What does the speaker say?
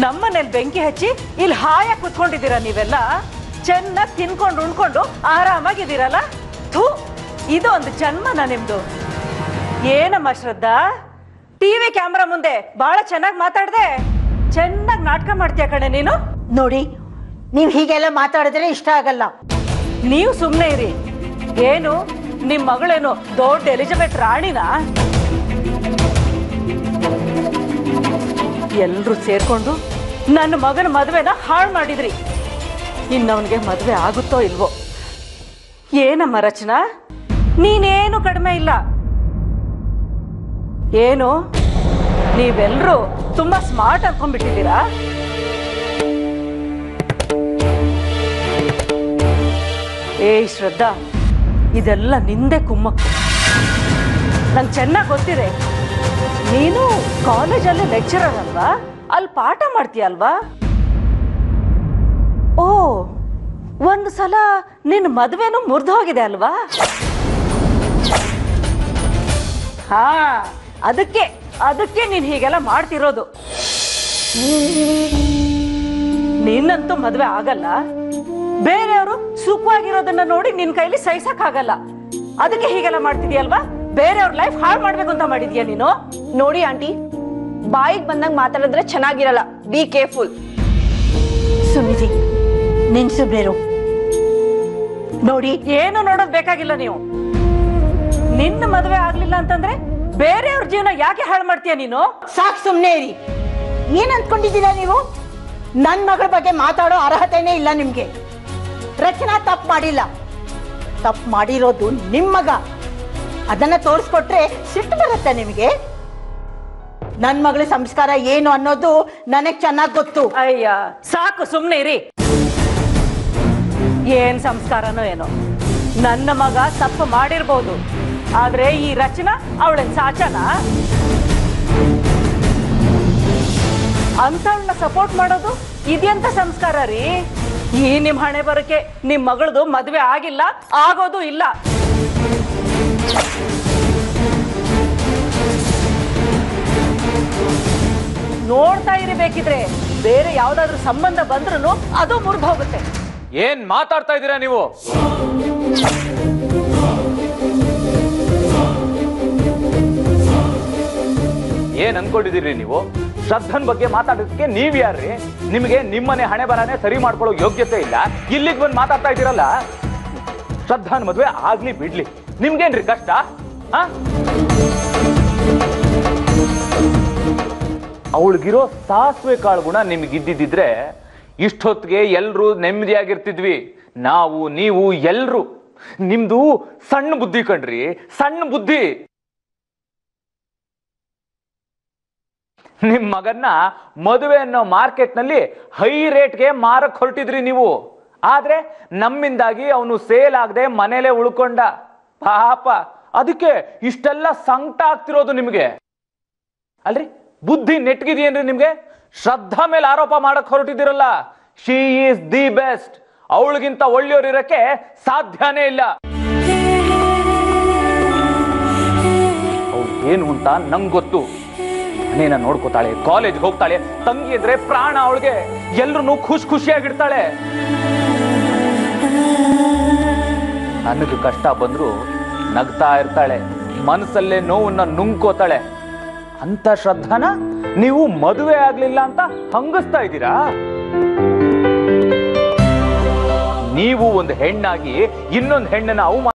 ನಮ್ಮನೇಲಿ ಬೆಂಕಿ ಹಚ್ಚಿ ಇಲ್ಲಿ ಹಾಯಾಗಿ ಕುತ್ಕೊಂಡಿದ್ದೀರಾ ನೀವೆಲ್ಲ ಚೆನ್ನಾಗಿ ತಿನ್ಕೊಂಡು ಉಣ್ಕೊಂಡು ಆರಾಮಾಗಿದ್ದೀರಲ್ಲ ಥೂ ಇದು ಒಂದು ಜನ್ಮನ ನಿಮ್ದು ಏನಮ್ಮ ಶ್ರದ್ಧಾ ಟಿವಿ ಕ್ಯಾಮ್ರಾ ಮುಂದೆ ಬಹಳ ಚೆನ್ನಾಗಿ ಮಾತಾಡ್ದೆ ಚೆನ್ನಾಗಿ ನಾಟಕ ಮಾಡ್ತೀಯ ಕಣೆ ನೀನು ನೋಡಿ ನೀವು ಹೀಗೆಲ್ಲ ಮಾತಾಡಿದ್ರೆ ಇಷ್ಟ ಆಗಲ್ಲ ನೀವು ಸುಮ್ಮನೆ ಇರಿ ಏನು ನಿಮ್ ಮಗಳೇನು ದೊಡ್ಡ ಎಲಿಜಬೆತ್ ರಾಣಿನಾ ಎಲ್ರೂ ಸೇರ್ಕೊಂಡು ನನ್ನ ಮಗನ ಮದುವೆನ ಹಾಳು ಮಾಡಿದ್ರಿ ಇನ್ನವನಿಗೆ ಮದುವೆ ಆಗುತ್ತೋ ಇಲ್ವೋ ಏನಮ್ಮ ರಚನಾ ನೀನೇನು ಕಡಿಮೆ ಇಲ್ಲ ಏನು ನೀವೆಲ್ಲರೂ ತುಂಬಾ ಸ್ಮಾರ್ಟ್ ಅನ್ಕೊಂಡ್ಬಿಟ್ಟಿದ್ದೀರಾ ಏಯ್ ಶ್ರದ್ಧಾ ಇದೆಲ್ಲ ನಿಂದೆ ಕುಮ್ಮಕ್ಕು ನಂಗೆ ಚೆನ್ನಾಗಿ ಗೊತ್ತಿದೆ ನೀನು ಕಾಲೇಜಲ್ಲಿ ಲೆಕ್ಚರರ್ ಅಲ್ವಾ ಅಲ್ಲಿ ಪಾಠ ಮಾಡ್ತೀಯ ಅಲ್ವಾ ಓ ಒಂದು ಸಲ ನಿನ್ನ ಮದುವೆನೂ ಮುರಿದು ಹೋಗಿದೆ ಅಲ್ವಾ ಹಾ ಅದಕ್ಕೆ ಅದಕ್ಕೆ ನೀನು ಹೀಗೆಲ್ಲ ಮಾಡ್ತಿರೋದು ನಿನ್ನಂತೂ ಮದುವೆ ಆಗಲ್ಲ ಬೇರೆಯವರು ಸುಖವಾಗಿರೋದನ್ನ ನೋಡಿ ನಿನ್ ಕೈಲಿ ಸಹಿಸಕ್ಕಾಗಲ್ಲ ಅದಕ್ಕೆ ಹೀಗೆಲ್ಲ ಮಾಡ್ತಿದ್ಯಲ್ವಾ ಬೇರೆಯವ್ರ ಲೈಫ್ ಹಾಳು ಮಾಡ್ಬೇಕು ಅಂತ ಮಾಡಿದ್ಯಾ ನೀನು ನೋಡಿ ಆಂಟಿ ಬಾಯಿಗೆ ಬಂದಂಗ್ ಮಾತಾಡಿದ್ರೆ ಚೆನ್ನಾಗಿರಲ್ಲ ಬಿ ಕೇರ್ಫುಲ್ ಸುಮಿತಿ ನಿನ್ ಸುಬ್ರೇರು ನೋಡಿ ಏನು ನೋಡೋದ್ ಬೇಕಾಗಿಲ್ಲ ನೀವು ನಿನ್ನ ಮದುವೆ ಆಗ್ಲಿಲ್ಲ ಅಂತಂದ್ರೆ ಬೇರೆಯವ್ರ ಜೀವನ ಯಾಕೆ ಹಾಳು ಮಾಡ್ತೀಯ ನೀನು ಸಾಕ್ ಸುಮ್ನೆ ಇರಿ ಏನ್ ಅಂದ್ಕೊಂಡಿದ್ದೀರಾ ನೀವು ನನ್ ಮಗಳ ಬಗ್ಗೆ ಮಾತಾಡೋ ಅರ್ಹತೆನೇ ಇಲ್ಲ ನಿಮ್ಗೆ ರಚನಾ ತಪ್ಪು ಮಾಡಿಲ್ಲ ತಪ್ಪು ಮಾಡಿರೋದು ನಿಮ್ ಮಗ ಅದನ್ನ ತೋರಿಸ್ಕೊಟ್ರೆ ಸಿಟ್ಟು ಬರುತ್ತೆ ನಿಮಗೆ ನನ್ ಮಗಳ ಸಂಸ್ಕಾರ ಏನು ಅನ್ನೋದು ನನಗ್ ಚೆನ್ನಾಗ್ ಗೊತ್ತು ಅಯ್ಯ ಸಾಕು ಸುಮ್ನೆ ಇರಿ ಏನ್ ಸಂಸ್ಕಾರನೋ ಏನೋ ನನ್ನ ಮಗ ತಪ್ಪು ಮಾಡಿರ್ಬೋದು ಆದ್ರೆ ಈ ರಚನಾ ಅವಳನ್ ಸಾಚನ ಅಂತವಳನ್ನ ಸಪೋರ್ಟ್ ಮಾಡೋದು ಇದೆಂತ ಸಂಸ್ಕಾರ ರೀ ಈ ನಿಮ್ ಹಣೆ ಬರಕ್ಕೆ ನಿಮ್ ಮಗಳದು ಮದ್ವೆ ಆಗಿಲ್ಲ ಆಗೋದು ಇಲ್ಲ ನೋಡ್ತಾ ಇರಿ ಬೇಕಿದ್ರೆ ಬೇರೆ ಯಾವ್ದಾದ್ರು ಸಂಬಂಧ ಬಂದ್ರೂ ಅದು ಮುರಿದು ಹೋಗುತ್ತೆ ಏನ್ ಮಾತಾಡ್ತಾ ಇದ್ದೀರಾ ನೀವು ಏನ್ ಅನ್ಕೊಂಡಿದ್ದೀರಿ ನೀವು ಶ್ರದ್ಧನ್ ಬಗ್ಗೆ ಮಾತಾಡೋದಕ್ಕೆ ನೀವ್ ಯಾರ್ರಿ ನಿಮಗೆ ನಿಮ್ಮನೆ ಹಣೆ ಬರನೇ ಸರಿ ಮಾಡ್ಕೊಳ್ಳೋ ಯೋಗ್ಯತೆ ಇಲ್ಲ ಇಲ್ಲಿಗೆ ಬಂದು ಮಾತಾಡ್ತಾ ಇದ್ದೀರಲ್ಲ ಶ್ರದ್ಧಾನ್ ಮದ್ವೆ ಆಗ್ಲಿ ಬಿಡ್ಲಿ ನಿಮ್ಗೇನ್ರಿ ಕಷ್ಟ ಆ ಅವಳಿಗಿರೋ ಸಾಸಿವೆ ಕಾಳು ಗುಣ ನಿಮ್ಗಿದ್ದಿದ್ರೆ ಇಷ್ಟೊತ್ತಿಗೆ ಎಲ್ರೂ ನೆಮ್ಮದಿಯಾಗಿರ್ತಿದ್ವಿ ನಾವು ನೀವು ಎಲ್ರು ನಿಮ್ದು ಸಣ್ಣ ಬುದ್ಧಿ ಕಣ್ರಿ ಸಣ್ಣ ಬುದ್ಧಿ ನಿಮ್ ಮಗನ್ನ ಮದುವೆ ಅನ್ನೋ ಮಾರ್ಕೆಟ್ನಲ್ಲಿ ಹೈ ರೇಟ್ಗೆ ಮಾರಕ್ ಹೊರಟಿದ್ರಿ ನೀವು ಆದ್ರೆ ನಮ್ಮಿಂದಾಗಿ ಅವನು ಸೇಲ್ ಆಗದೆ ಮನೇಲೆ ಉಳ್ಕೊಂಡ ಪಾಪ ಅದಕ್ಕೆ ಇಷ್ಟೆಲ್ಲ ಸಂಕಟ ಆಗ್ತಿರೋದು ನಿಮ್ಗೆ ಅಲ್ರಿ ಬುದ್ಧಿ ನೆಟ್ಗಿದೆಯೇನ್ರಿ ನಿಮ್ಗೆ ಶ್ರದ್ಧಾ ಮೇಲೆ ಆರೋಪ ಮಾಡಕ್ ಹೊರಟಿದ್ದೀರಲ್ಲ ಶಿ ಈಸ್ ದಿ ಬೆಸ್ಟ್ ಅವಳಿಗಿಂತ ಒಳ್ಳೆಯವ್ರು ಇರಕ್ಕೆ ಸಾಧ್ಯನೇ ಇಲ್ಲ ಅವ್ಳು ಏನು ಅಂತ ನಂಗೆ ಗೊತ್ತು ಮನೇನ ನೋಡ್ಕೋತಾಳೆ ಕಾಲೇಜ್ ಹೋಗ್ತಾಳೆ ತಂಗಿ ಇದ್ರೆ ಪ್ರಾಣ ಅವಳಿಗೆ ಎಲ್ರು ಖುಷಿ ಖುಷಿಯಾಗಿರ್ತಾಳೆ ನನಗೆ ಕಷ್ಟ ಬಂದ್ರು ನಗ್ತಾ ಇರ್ತಾಳೆ ಮನಸ್ಸಲ್ಲೇ ನೋವನ್ನ ನುಂಗ್ಕೋತಾಳೆ ಅಂತ ಶ್ರದ್ಧಾನ ನೀವು ಮದುವೆ ಆಗ್ಲಿಲ್ಲ ಅಂತ ಹಂಗಿಸ್ತಾ ಇದ್ದೀರಾ ನೀವು ಒಂದು ಹೆಣ್ಣಾಗಿ ಇನ್ನೊಂದು ಹೆಣ್ಣನ್ನ ಅವಮಾನ